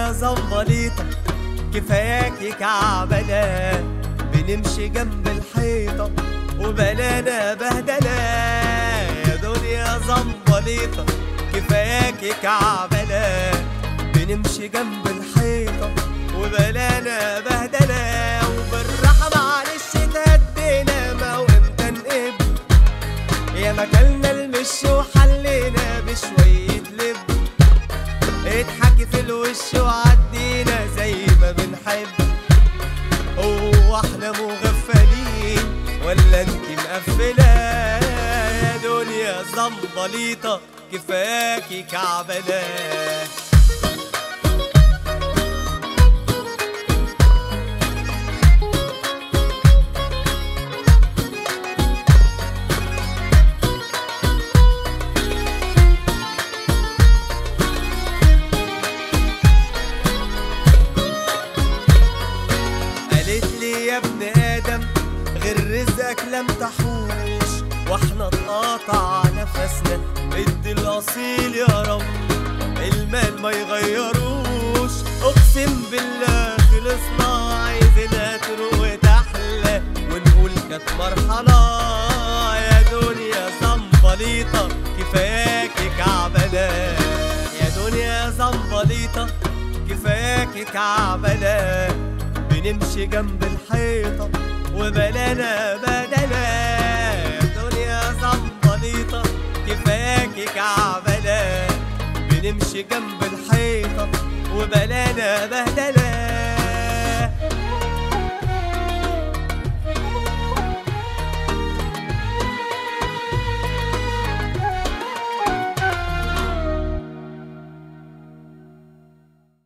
دنيا زنبليطة كفاياكي كعبلة بنمشي جنب الحيطة وبلانا بهدلة يا دنيا زنبليطة كفاياكي كعبلة بنمشي جنب الحيطة وبلانا بهدلة وبالراحة معلش تهدينا ما وامتى نقب يا مكلنا المش وحلينا بشوية لب اضحكي في الوش وعدينا زي ما بنحب هو احنا مغفلين ولا انت مقفلة يا دنيا زنبليطة كفاكي كعبلة قالت لي يا ابن ادم غير رزقك لم تحوش واحنا اتقطع نفسنا ادي الاصيل يا رب المال ما يغيروش اقسم بالله خلصنا عايزينها تروق وتحلى ونقول كانت مرحلة يا دنيا زنبليطة كفاياكي كعبلة يا دنيا زنبليطة كفاياكي كعبلة بنمشي جنب الحيطة وبلانا بدلة يا دنيا زنبليطة كفاياكي كعبلة بنمشي جنب الحيطة وبلانا بهدلة